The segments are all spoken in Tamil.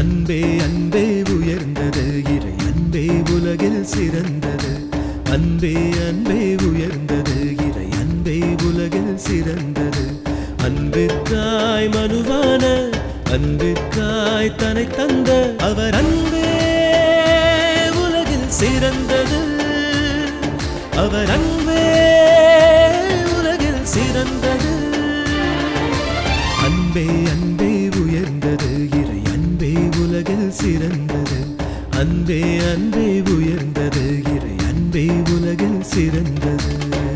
அன்பே அன்பே உயர்ந்தது இறை அன்பே உலகில் சிறந்தது அன்பே அன்பே உயர்ந்தது இறை அன்பே உலகில் சிறந்தது அன்பிற்காய் மனுவான அன்பிற்காய் தனை தந்த அவர் அன்பே உலகில் சிறந்தது அவர் அன்பே உலகில் சிறந்தது அன்பே அன்பே உயர்ந்தது இறை அன்பே உலகில் சிறந்தது அன்பே அன்பே உயர்ந்தது இறை அன்பே உலகில் சிறந்தது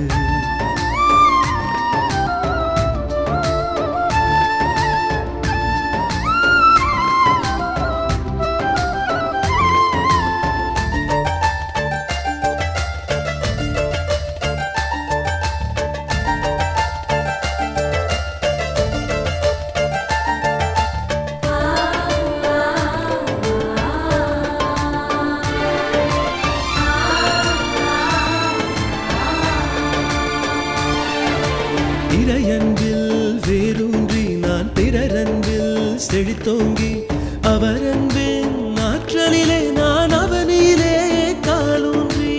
இறையன்பில் வேரூன்றி நான் பிறரன்பில் செழித்தோங்கி அவர் அன்பின் ஆற்றலிலே நான் அவனிலே காலூன்றி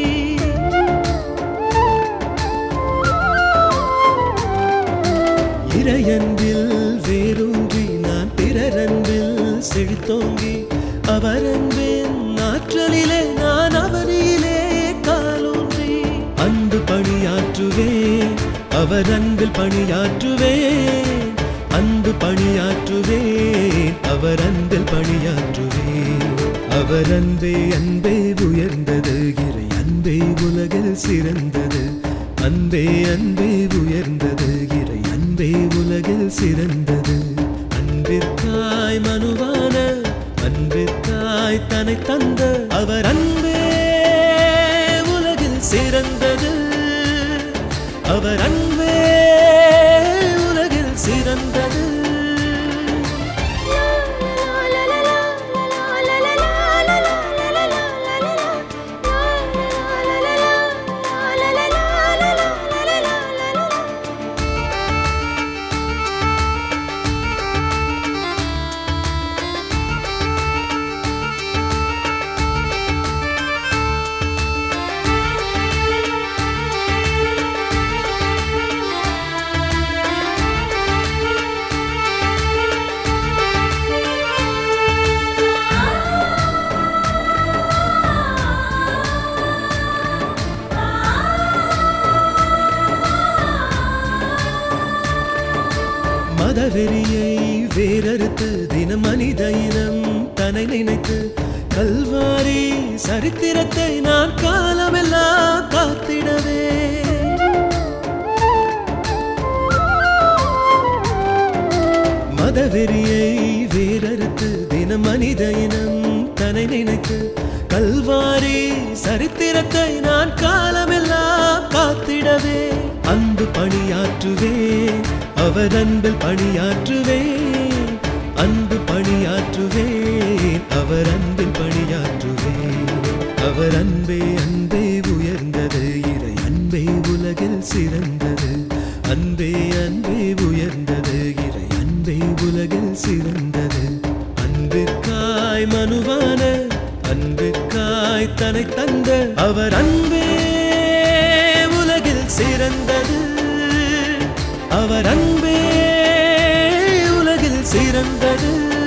இறையன்பில் வேரூன்றி நான் பிறரன்பில் செழித்தோங்கி அவர் அன்பின் ஆற்றலிலே நான் அவனிலே காலூன்றி அன்பு பணியாற்றுவேன் அவர் அன்பில் பணியாற்றுவேன் அன்பு பணியாற்றுவேன் அவர் அன்பில் பணியாற்றுவேன் அவர் அன்பே அன்பே உயர்ந்தது இறை அன்பே உலகில் சிறந்தது அன்பே அன்பே உயர்ந்தது இறை அன்பே உலகில் சிறந்தது அன்பிற்காய் மனுவான அன்பிற்காய் தனை தந்த அவர் அன்பே உலகில் சிறந்தது அவர் அன்பே உலகில் சிறந்தது மதவெறியை வேறறுத்து தினம் மனித இனம் தன்னை நினைத்து கல்வாரி சரித்திரத்தை நான் காலமெல்லாம் காத்திடவே மதவெறியை வேறறுத்து தினம் மனித இனம் தன்னை நினைத்து கல்வாரி சரித்திரத்தை நான் காலமெல்லாம் காத்திடவே அன்பு பணியாற்றுவேன் அவர் அன்பில் பணியாற்றுவேன் அன்பு பணியாற்றுவேன் அவர் அன்பில் பணியாற்றுவேன் அவர் அன்பே அன்பே உயர்ந்தது இறை அன்பே உலகில் சிறந்தது அன்பே அன்பே உயர்ந்தது இறை அன்பே உலகில் சிறந்தது அன்பிற்காய் மனுவான அன்பிற்காய் தனை தந்த அவர் அன்பே உலகில் சிறந்தது அவர் அன்பே உலகில் சிறந்தது